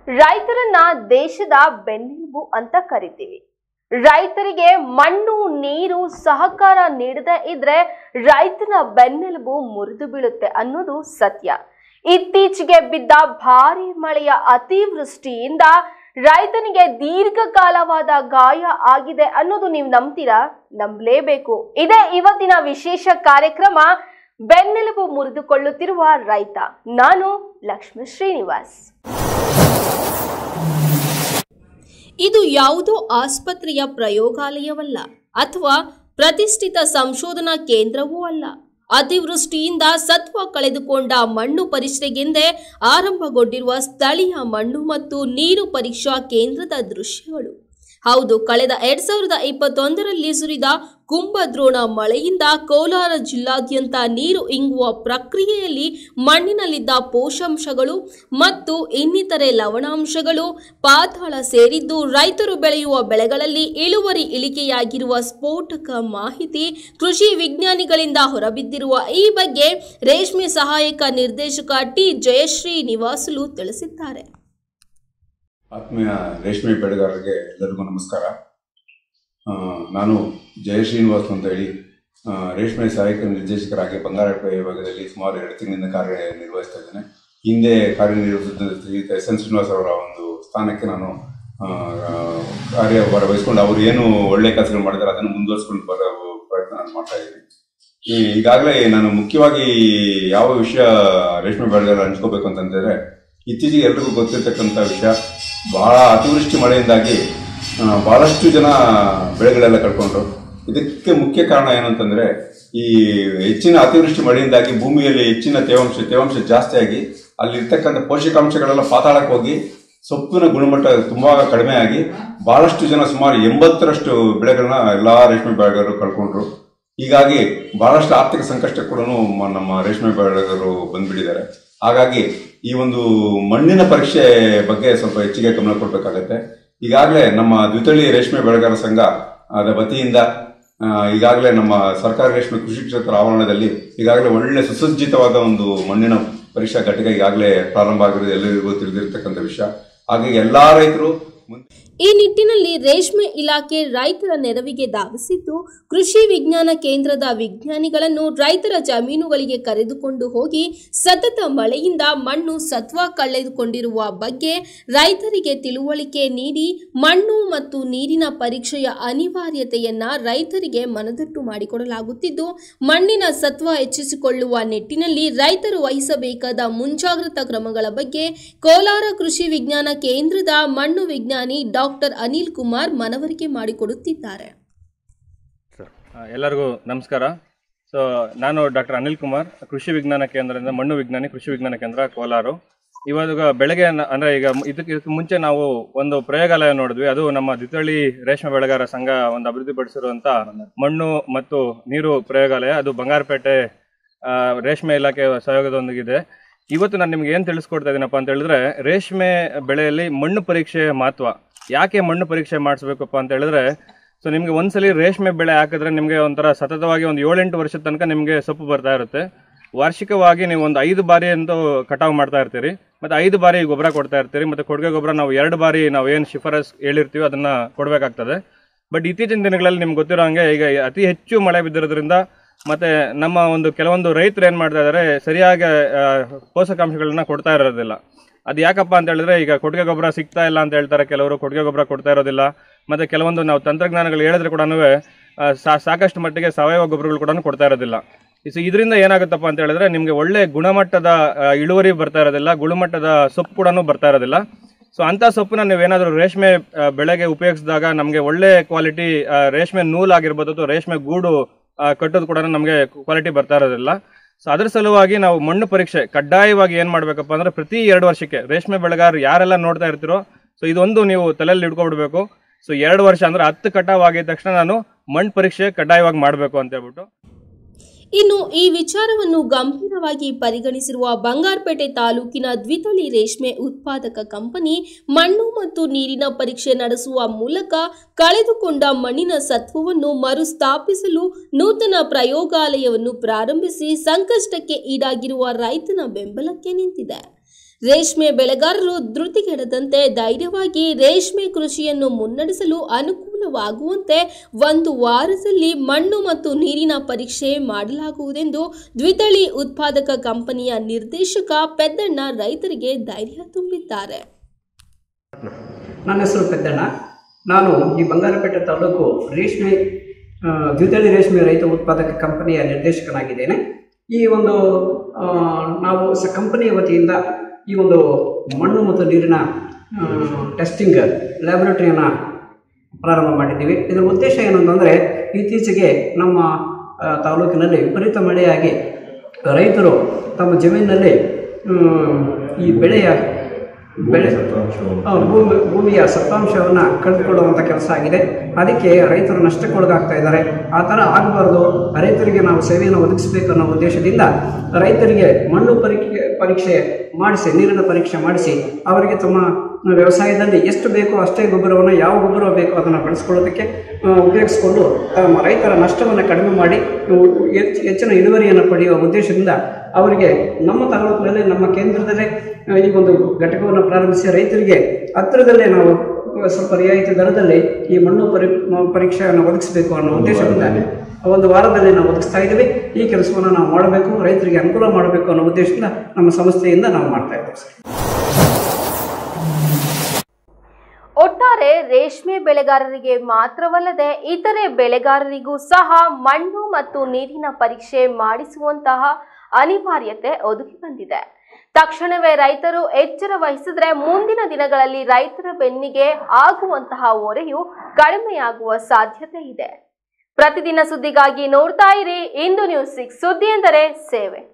ರೈತರನ್ನ ದೇಶದ ಬೆನ್ನೆಲುಬು ಅಂತ ಕರಿತೀವಿ ರೈತರಿಗೆ ಮಣ್ಣು ನೀರು ಸಹಕಾರ ನೀಡದೇ ಇದ್ರೆ ರೈತನ ಬೆನ್ನೆಲುಬು ಮುರಿದು ಬೀಳುತ್ತೆ ಅನ್ನೋದು ಸತ್ಯ ಇತ್ತೀಚೆಗೆ ಬಿದ್ದ ಭಾರಿ ಮಳೆಯ ಅತಿವೃಷ್ಟಿಯಿಂದ ರೈತನಿಗೆ ದೀರ್ಘಕಾಲವಾದ ಗಾಯ ಆಗಿದೆ ಅನ್ನೋದು ನೀವು ನಂಬ್ತೀರಾ ನಂಬಲೇಬೇಕು ಇದೇ ಇವತ್ತಿನ ವಿಶೇಷ ಕಾರ್ಯಕ್ರಮ ಬೆನ್ನೆಲುಬು ಮುರಿದುಕೊಳ್ಳುತ್ತಿರುವ ರೈತ ನಾನು ಲಕ್ಷ್ಮೀ ಶ್ರೀನಿವಾಸ್ ಇದು ಯಾವುದೋ ಆಸ್ಪತ್ರೆಯ ಪ್ರಯೋಗಾಲಯವಲ್ಲ ಅಥವಾ ಪ್ರತಿಷ್ಠಿತ ಸಂಶೋಧನಾ ಕೇಂದ್ರವೂ ಅಲ್ಲ ಅತಿವೃಷ್ಟಿಯಿಂದ ಸತ್ವ ಕಳೆದುಕೊಂಡ ಮಣ್ಣು ಪರೀಕ್ಷೆಗೆಂದೇ ಆರಂಭಗೊಂಡಿರುವ ಸ್ಥಳೀಯ ಮಣ್ಣು ಮತ್ತು ನೀರು ಪರೀಕ್ಷಾ ಕೇಂದ್ರದ ದೃಶ್ಯಗಳು ಹೌದು ಕಳೆದ ಎರಡ್ ಸಾವಿರದ ಇಪ್ಪತ್ತೊಂದರಲ್ಲಿ ಸುರಿದ ಕುಂಭದ್ರೋಣ ಮಳೆಯಿಂದ ಕೋಲಾರ ಜಿಲ್ಲಾದ್ಯಂತ ನೀರು ಇಂಗುವ ಪ್ರಕ್ರಿಯೆಯಲ್ಲಿ ಮಣ್ಣಿನಲ್ಲಿದ್ದ ಪೋಷಾಂಶಗಳು ಮತ್ತು ಇನ್ನಿತರೆ ಲವಣಾಂಶಗಳು ಪಾತಾಳ ಸೇರಿದ್ದು ರೈತರು ಬೆಳೆಯುವ ಬೆಳೆಗಳಲ್ಲಿ ಇಳುವರಿ ಇಳಿಕೆಯಾಗಿರುವ ಸ್ಫೋಟಕ ಮಾಹಿತಿ ಕೃಷಿ ವಿಜ್ಞಾನಿಗಳಿಂದ ಹೊರಬಿದ್ದಿರುವ ಈ ಬಗ್ಗೆ ರೇಷ್ಮೆ ಸಹಾಯಕ ನಿರ್ದೇಶಕ ಟಿ ಜಯಶ್ರೀ ನಿವಾಸುಲು ತಿಳಿಸಿದ್ದಾರೆ ಆತ್ಮೀಯ ರೇಷ್ಮೆ ಬೆಳೆಗಾರರಿಗೆ ಎಲ್ಲರಿಗೂ ನಮಸ್ಕಾರ ಆ, ನಾನು ಜಯ ಶ್ರೀನಿವಾಸ್ ಅಂತ ಹೇಳಿ ಆ, ರೇಷ್ಮೆ ಸಹಾಯಕ ನಿರ್ದೇಶಕರಾಗಿ ಬಂಗಾರಪೇಟೆ ವಿಭಾಗದಲ್ಲಿ ಸುಮಾರು ಎರಡು ತಿಂಗಳಿಂದ ಕಾರ್ಯನಿರ್ವಹಿಸ್ತಾ ಇದ್ದೇನೆ ಹಿಂದೆ ಕಾರ್ಯನಿರ್ವಹಿಸಿದ ಶ್ರೀಯುತ ಎಸ್ ಎನ್ ಶ್ರೀನಿವಾಸ್ ಅವರ ಒಂದು ಸ್ಥಾನಕ್ಕೆ ನಾನು ಆ, ಆ, ಕಾರ್ಯ ವಹಿಸ್ಕೊಂಡು ಅವರು ಏನು ಒಳ್ಳೆ ಕೆಲಸಗಳು ಮಾಡಿದ್ದಾರೆ ಅದನ್ನು ಮುಂದುವರಿಸ್ಕೊಂಡು ಬರೋ ಪ್ರಯತ್ನ ನಾನು ಮಾಡ್ತಾ ಇದ್ದೀನಿ ಈ- ಈಗಾಗಲೇ ನಾನು ಮುಖ್ಯವಾಗಿ ಯಾವ ವಿಷಯ ರೇಷ್ಮೆ ಬೆಳೆಗಾರ ಹಂಚ್ಕೋಬೇಕು ಅಂತಂದ್ರೆ ಇತ್ತೀಚೆಗೆ ಎಲ್ರಿಗೂ ಗೊತ್ತಿರ್ತಕ್ಕಂಥ ವಿಷಯ ಬಹಳ ಅತಿವೃಷ್ಟಿ ಮಳೆಯಿಂದಾಗಿ ಆ, ಬಹಳಷ್ಟು ಜನ ಬೆಳೆಗಳೆಲ್ಲ ಕಳ್ಕೊಂಡ್ರು ಇದಕ್ಕೆ ಮುಖ್ಯ ಕಾರಣ ಏನು ಅಂತಂದ್ರೆ ಈ ಹೆಚ್ಚಿನ ಅತಿವೃಷ್ಟಿ ಮಳೆಯಿಂದಾಗಿ ಭೂಮಿಯಲ್ಲಿ ಹೆಚ್ಚಿನ ತೇವಾಂಶ ತೇವಾಂಶ ಜಾಸ್ತಿ ಆಗಿ ಅಲ್ಲಿ ಇರ್ತಕ್ಕಂಥ ಪೋಷಕಾಂಶಗಳೆಲ್ಲ ಪಾತಾಳಕ್ಕೆ ಹೋಗಿ ಸೊಪ್ಪಿನ ಗುಣಮಟ್ಟ ತುಂಬಾ ಕಡಿಮೆ ಆಗಿ ಬಹಳಷ್ಟು ಜನ ಸುಮಾರು ಎಂಬತ್ತರಷ್ಟು ಬೆಳೆಗಳನ್ನ ಎಲ್ಲಾ ರೇಷ್ಮೆ ಬೆಳೆಗಾರರು ಕಳ್ಕೊಂಡ್ರು ಹೀಗಾಗಿ ಬಹಳಷ್ಟು ಆರ್ಥಿಕ ಸಂಕಷ್ಟ ಕೂಡ ನಮ್ಮ ರೇಷ್ಮೆ ಬೆಳೆಗಾರರು ಬಂದ್ಬಿಟ್ಟಿದ್ದಾರೆ ಹಾಗಾಗಿ ಈ ಒಂದು ಮಣ್ಣಿನ ಪರೀಕ್ಷೆ ಬಗ್ಗೆ ಸ್ವಲ್ಪ ಹೆಚ್ಚಿಗೆ ಗಮನ ಕೊಡಬೇಕಾಗತ್ತೆ ಈಗಾಗಲೇ ನಮ್ಮ ದ್ವಿತಳಿ ರೇಷ್ಮೆ ಬೆಳೆಗಾರರ ಸಂಘ ಅದರ ವತಿಯಿಂದ ಆ, ಈಗಾಗಲೇ ನಮ್ಮ ಸರ್ಕಾರಿ ರೇಷ್ಮೆ ಕೃಷಿ ಕ್ಷೇತ್ರ ಆವರಣದಲ್ಲಿ ಈಗಾಗಲೇ ಒಳ್ಳೆ ಸುಸಜ್ಜಿತವಾದ ಒಂದು ಮಣ್ಣಿನ ಪರೀಕ್ಷಾ ಘಟಕ ಈಗಾಗಲೇ ಪ್ರಾರಂಭ ಆಗಿರೋದು ಎಲ್ಲರಿಗೂ ತಿಳಿದಿರ್ತಕ್ಕಂಥ ವಿಷಯ ಹಾಗಾಗಿ ಎಲ್ಲಾ ರೈತರು ಮುಂದೆ ಈ ನಿಟ್ಟಿನಲ್ಲಿ ರೇಷ್ಮೆ ಇಲಾಖೆ ರೈತರ ನೆರವಿಗೆ ಧಾವಿಸಿದ್ದು ಕೃಷಿ ವಿಜ್ಞಾನ ಕೇಂದ್ರದ ವಿಜ್ಞಾನಿಗಳನ್ನು ರೈತರ ಜಮೀನುಗಳಿಗೆ ಕರೆದುಕೊಂಡು ಹೋಗಿ ಸತತ ಮಳೆಯಿಂದ ಮಣ್ಣು ಸತ್ವ ಕಳೆದುಕೊಂಡಿರುವ ಬಗ್ಗೆ ರೈತರಿಗೆ ತಿಳುವಳಿಕೆ ನೀಡಿ ಮಣ್ಣು ಮತ್ತು ನೀರಿನ ಪರೀಕ್ಷೆಯ ಅನಿವಾರ್ಯತೆಯನ್ನ ರೈತರಿಗೆ ಮನದಟ್ಟು ಮಾಡಿಕೊಡಲಾಗುತ್ತಿದ್ದು ಮಣ್ಣಿನ ಸತ್ವ ಹೆಚ್ಚಿಸಿಕೊಳ್ಳುವ ನಿಟ್ಟಿನಲ್ಲಿ ರೈತರು ವಹಿಸಬೇಕಾದ ಮುಂಜಾಗ್ರತಾ ಕ್ರಮಗಳ ಬಗ್ಗೆ ಕೋಲಾರ ಕೃಷಿ ವಿಜ್ಞಾನ ಕೇಂದ್ರದ ಮಣ್ಣು ವಿಜ್ಞಾನಿ ಡಾಕ್ಟರ್ ಅನಿಲ್ ಕುಮಾರ್ ಮನವರಿಕೆ ಮಾಡಿಕೊಡುತ್ತಿದ್ದಾರೆ ಸರ್ ಆ, ಎಲ್ಲರಿಗೂ ನಮಸ್ಕಾರ ಸೊ ನಾನು ಡಾಕ್ಟರ್ ಅನಿಲ್ ಕುಮಾರ್ ಕೃಷಿ ವಿಜ್ಞಾನ ಕೇಂದ್ರದಿಂದ ಮಣ್ಣು ವಿಜ್ಞಾನಿ ಕೃಷಿ ವಿಜ್ಞಾನ ಕೇಂದ್ರ ಕೋಲಾರು ಇವಾಗ ಬೆಳಗ್ಗೆ ನ- ಅಂದ್ರೆ ಈಗ ಇದಕ್ಕೆ ಇದಕ್ಕೆ ಮುಂಚೆ ನಾವು ಒಂದು ಪ್ರಯೋಗಾಲಯ ನೋಡಿದ್ವಿ ಅದು ನಮ್ಮ ದಿತಳಿ ರೇಷ್ಮೆ ಬೆಳೆಗಾರ ಸಂಘ ಒಂದು ಅಭಿವೃದ್ಧಿಪಡಿಸಿರುವಂತ ಮಣ್ಣು ಮತ್ತು ನೀರು ಪ್ರಯೋಗಾಲಯ ಅದು ಬಂಗಾರಪೇಟೆ ಆ, ರೇಷ್ಮೆ ಇಲಾಖೆ ಸಹಯೋಗದೊಂದಿಗಿದೆ ಇವತ್ತು ನಾನು ನಿಮ್ಗೆ ಏನು ತಿಳಿಸ್ಕೊಡ್ತಾ ಇದ್ದೀನಪ್ಪ ಅಂತ ಹೇಳಿದ್ರೆ ರೇಷ್ಮೆ ಬೆಳೆಯಲ್ಲಿ ಮಣ್ಣು ಪರೀಕ್ಷೆ ಮಹತ್ವ ಯಾಕೆ ಮಣ್ಣು ಪರೀಕ್ಷೆ ಮಾಡಿಸ್ಬೇಕಪ್ಪ ಅಂತ ಹೇಳಿದ್ರೆ ಸೊ ನಿಮಗೆ ಒಂದ್ಸಲಿ ರೇಷ್ಮೆ ಬೆಳೆ ಹಾಕಿದ್ರೆ ನಿಮಗೆ ಒಂಥರ ಸತತವಾಗಿ ಒಂದು ಏಳೆಂಟು ವರ್ಷದ ತನಕ ನಿಮಗೆ ಸೊಪ್ಪು ಬರ್ತಾ ಇರುತ್ತೆ ವಾರ್ಷಿಕವಾಗಿ ನೀವು ಒಂದು ಐದು ಬಾರಿ ಅಂತೂ ಕಟಾವು ಮಾಡ್ತಾ ಇರ್ತೀರಿ ಮತ್ತೆ ಐದು ಬಾರಿ ಗೊಬ್ಬರ ಕೊಡ್ತಾ ಇರ್ತೀರಿ ಮತ್ತೆ ಕೊಡುಗೆ ಗೊಬ್ಬರ ನಾವು ಎರಡು ಬಾರಿ ನಾವು ಏನು ಶಿಫಾರಸ್ ಹೇಳಿರ್ತೀವಿ ಅದನ್ನ ಕೊಡಬೇಕಾಗ್ತದೆ ಬಟ್ ಇತ್ತೀಚಿನ ದಿನಗಳಲ್ಲಿ ನಿಮ್ಗೆ ಗೊತ್ತಿರೋ ಹಂಗೆ ಈಗ ಅತಿ ಹೆಚ್ಚು ಮಳೆ ಬಿದ್ದಿರೋದ್ರಿಂದ ಮತ್ತೆ ನಮ್ಮ ಒಂದು ಕೆಲವೊಂದು ರೈತರು ಏನ್ ಮಾಡ್ತಾ ಇದಾರೆ ಸರಿಯಾಗಿ ಆ, ಪೋಷಕಾಂಶಗಳನ್ನ ಕೊಡ್ತಾ ಇರೋದಿಲ್ಲ ಅದು ಯಾಕಪ್ಪ ಅಂತ ಹೇಳಿದ್ರೆ ಈಗ ಕೊಟ್ಟಿಗೆ ಗೊಬ್ಬರ ಸಿಗ್ತಾ ಇಲ್ಲ ಅಂತ ಹೇಳ್ತಾರೆ ಕೆಲವರು ಕೊಟ್ಟಿಗೆ ಗೊಬ್ಬರ ಕೊಡ್ತಾ ಇರೋದಿಲ್ಲ ಮತ್ತೆ ಕೆಲವೊಂದು ನಾವು ತಂತ್ರಜ್ಞಾನಗಳು ಹೇಳಿದ್ರೆ ಕೂಡ ಸಾಕಷ್ಟು ಮಟ್ಟಿಗೆ ಸಾವಯವ ಗೊಬ್ಬರಗಳು ಕೂಡ ಕೊಡ್ತಾ ಇರೋದಿಲ್ಲ ಸೊ ಇದರಿಂದ ಏನಾಗುತ್ತಪ್ಪ ಅಂತ ಹೇಳಿದ್ರೆ ನಿಮಗೆ ಒಳ್ಳೆ ಗುಣಮಟ್ಟದ ಆ, ಇಳುವರಿ ಬರ್ತಾ ಇರೋದಿಲ್ಲ ಗುಣಮಟ್ಟದ ಸೊಪ್ಪು ಕೂಡ ಬರ್ತಾ ಇರೋದಿಲ್ಲ ಸೊ ಅಂತ ಸೊಪ್ಪನ್ನ ನೀವೇನಾದ್ರೂ ರೇಷ್ಮೆ ಆ, ಬೆಳೆಗೆ ಉಪಯೋಗಿಸಿದಾಗ ನಮಗೆ ಒಳ್ಳೆ ಕ್ವಾಲಿಟಿ ರೇಷ್ಮೆ ನೂಲಾಗಿರ್ಬೋದು ಅಥವಾ ರೇಷ್ಮೆ ಗೂಡು ಆ, ಕಟ್ಟೋದು ಕೂಡ ನಮಗೆ ಕ್ವಾಲಿಟಿ ಬರ್ತಾ ಇರೋದಿಲ್ಲ ಸೊ ಅದ್ರ ಸಲುವಾಗಿ ನಾವು ಮಣ್ಣು ಪರೀಕ್ಷೆ ಕಡ್ಡಾಯವಾಗಿ ಏನ್ ಮಾಡ್ಬೇಕಪ್ಪ ಅಂದ್ರೆ ಪ್ರತಿ ಎರಡು ವರ್ಷಕ್ಕೆ ರೇಷ್ಮೆ ಬೆಳೆಗಾರರು ಯಾರೆಲ್ಲ ನೋಡ್ತಾ ಇರ್ತೀರೋ ಸೊ ಇದೊಂದು ನೀವು ತಲೆಯಲ್ಲಿ ಇಟ್ಕೊಬಿಡ್ಬೇಕು ಸೊ ಎರಡು ವರ್ಷ ಅಂದ್ರೆ ಹತ್ತು ಕಟಾವ್ ಆಗಿದ ತಕ್ಷಣ ನಾನು ಮಣ್ಣು ಪರೀಕ್ಷೆ ಕಡ್ಡಾಯವಾಗಿ ಮಾಡಬೇಕು ಅಂತ ಹೇಳ್ಬಿಟ್ಟು ಇನ್ನು ಈ ವಿಚಾರವನ್ನು ಗಂಭೀರವಾಗಿ ಪರಿಗಣಿಸಿರುವ ಬಂಗಾರಪೇಟೆ ತಾಲೂಕಿನ ದ್ವಿತಳಿ ರೇಷ್ಮೆ ಉತ್ಪಾದಕ ಕಂಪನಿ ಮಣ್ಣು ಮತ್ತು ನೀರಿನ ಪರೀಕ್ಷೆ ನಡೆಸುವ ಮೂಲಕ ಕಳೆದುಕೊಂಡ ಮಣ್ಣಿನ ಸತ್ವವನ್ನು ಮರುಸ್ಥಾಪಿಸಲು ನೂತನ ಪ್ರಯೋಗಾಲಯವನ್ನು ಪ್ರಾರಂಭಿಸಿ ಸಂಕಷ್ಟಕ್ಕೆ ಈಡಾಗಿರುವ ರೈತನ ಬೆಂಬಲಕ್ಕೆ ನಿಂತಿದೆ ರೇಷ್ಮೆ ಬೆಳೆಗಾರರು ಧೃತಿಗೆಡದಂತೆ ಧೈರ್ಯವಾಗಿ ರೇಷ್ಮೆ ಕೃಷಿಯನ್ನು ಮುನ್ನಡೆಸಲು ಅನುಕೂಲವಾಗುವಂತೆ ಒಂದು ವಾರದಲ್ಲಿ ಮಣ್ಣು ಮತ್ತು ನೀರಿನ ಪರೀಕ್ಷೆ ಮಾಡಲಾಗುವುದೆಂದು ದ್ವಿತಳಿ ಉತ್ಪಾದಕ ಕಂಪನಿಯ ನಿರ್ದೇಶಕ ಪೆದ್ದಣ್ಣ ರೈತರಿಗೆ ಧೈರ್ಯ ತುಂಬಿದ್ದಾರೆ ನನ್ನ ಹೆಸರು ಪೆದ್ದಣ್ಣ ನಾನು ಈ ಬಂಗಾರಪೇಟೆ ತಾಲೂಕು ರೇಷ್ಮೆ ಆ, ದ್ವಿದಳಿ ರೇಷ್ಮೆ ರೈತ ಉತ್ಪಾದಕ ಕಂಪನಿಯ ನಿರ್ದೇಶಕನಾಗಿದ್ದೇನೆ ಈ ಒಂದು ಆ, ನಾವು ಸ ಕಂಪನಿಯ ವತಿಯಿಂದ ಈ ಒಂದು ಮಣ್ಣು ಮತ್ತು ನೀರಿನ ಟೆಸ್ಟಿಂಗ್ ಲ್ಯಾಬೊರೇಟರಿಯನ್ನು ಪ್ರಾರಂಭ ಮಾಡಿದ್ದೀವಿ ಇದರ ಉದ್ದೇಶ ಏನು ಅಂತಂದರೆ ಇತ್ತೀಚೆಗೆ ನಮ್ಮ ಆ, ತಾಲೂಕಿನಲ್ಲಿ ವಿಪರೀತ ಮಳೆಯಾಗಿ ರೈತರು ತಮ್ಮ ಜಮೀನಿನಲ್ಲಿ ಮ್, ಈ ಬೆಳೆಯ ಬೆಳೆ ಆ, ಭೂಮಿ ಭೂಮಿಯ ಸತ್ತಾಂಶವನ್ನು ಕಳೆದುಕೊಳ್ಳುವಂಥ ಕೆಲಸ ಆಗಿದೆ ಅದಕ್ಕೆ ರೈತರು ನಷ್ಟಕ್ಕೊಳಗಾಗ್ತಾ ಇದ್ದಾರೆ ಆ ಥರ ಆಗಬಾರ್ದು ರೈತರಿಗೆ ನಾವು ಸೇವೆಯನ್ನು ಒದಗಿಸಬೇಕು ಅನ್ನೋ ಉದ್ದೇಶದಿಂದ ರೈತರಿಗೆ ಮಣ್ಣು ಪರೀಕ್ಷೆ ಪರೀಕ್ಷೆ ಮಾಡಿಸಿ ನೀರಿನ ಪರೀಕ್ಷೆ ಮಾಡಿಸಿ ಅವರಿಗೆ ತಮ್ಮ ವ್ಯವಸಾಯದಲ್ಲಿ ಎಷ್ಟು ಬೇಕೋ ಅಷ್ಟೇ ಗೊಬ್ಬರವನ್ನು ಯಾವ ಗೊಬ್ಬರ ಬೇಕೋ ಅದನ್ನು ಬಳಸ್ಕೊಳ್ಳೋದಕ್ಕೆ ಆ, ಉಪಯೋಗಿಸಿಕೊಂಡು ತಮ್ಮ ರೈತರ ನಷ್ಟವನ್ನು ಕಡಿಮೆ ಮಾಡಿ ಉ- ಹೆಚ್ಚು ಹೆಚ್ಚಿನ ಇಳುವರಿಯನ್ನು ಪಡೆಯುವ ಉದ್ದೇಶದಿಂದ ಅವರಿಗೆ ನಮ್ಮ ತಾಲೂಕಿನಲ್ಲಿ ನಮ್ಮ ಕೇಂದ್ರದಲ್ಲೇ ಆ, ಈ ಒಂದು ಘಟಕವನ್ನು ಪ್ರಾರಂಭಿಸಿ ರೈತರಿಗೆ ಹತ್ತಿರದಲ್ಲೇ ನಾವು ಆ, ಸ್ವಲ್ಪ ರಿಯಾಯಿತಿ ದರದಲ್ಲಿ ಈ ಮಣ್ಣು ಪರಿ ಮ- ಪರೀಕ್ಷೆಯನ್ನು ಒದಗಿಸಬೇಕು ಅನ್ನೋ ಉದ್ದೇಶದಿಂದ ಒಂದು ವಾರದಲ್ಲಿ ನಾವು ಒದಗಿಸ್ತಾ ಇದ್ದೀವಿ ಈ ಕೆಲಸವನ್ನು ನಾವು ಮಾಡಬೇಕು ರೈತರಿಗೆ ಅನುಕೂಲ ಮಾಡಬೇಕು ಅನ್ನೋ ಉದ್ದೇಶದಿಂದ ನಮ್ಮ ಸಂಸ್ಥೆಯಿಂದ ನಾವು ಮಾಡ್ತಾ ಇದ್ದೇವೆ ಸರ್ ಒಟ್ಟಾರೆ ರೇಷ್ಮೆ ಬೆಳೆಗಾರರಿಗೆ ಮಾತ್ರವಲ್ಲದೆ ಇತರೆ ಬೆಳೆಗಾರರಿಗೂ ಸಹ ಮಣ್ಣು ಮತ್ತು ನೀರಿನ ಪರೀಕ್ಷೆ ಮಾಡಿಸುವಂತಹ ಅನಿವಾರ್ಯತೆ ಒದಗಿ ಬಂದಿದೆ ತಕ್ಷಣವೇ ರೈತರು ಎಚ್ಚರ ವಹಿಸಿದ್ರೆ ಮುಂದಿನ ದಿನಗಳಲ್ಲಿ ರೈತರ ಬೆನ್ನಿಗೆ ಆಗುವಂತಹ ಹೊರೆಯು ಕಡಿಮೆಯಾಗುವ ಸಾಧ್ಯತೆ ಇದೆ ಪ್ರತಿದಿನ ಸುದ್ದಿಗಾಗಿ ನೋಡ್ತಾ ಇರಿ ಇಂದು ನ್ಯೂಸ್ ಸಿಕ್ಸ್ ಸುದ್ದಿ ಎಂದರೆ ಸೇವೆ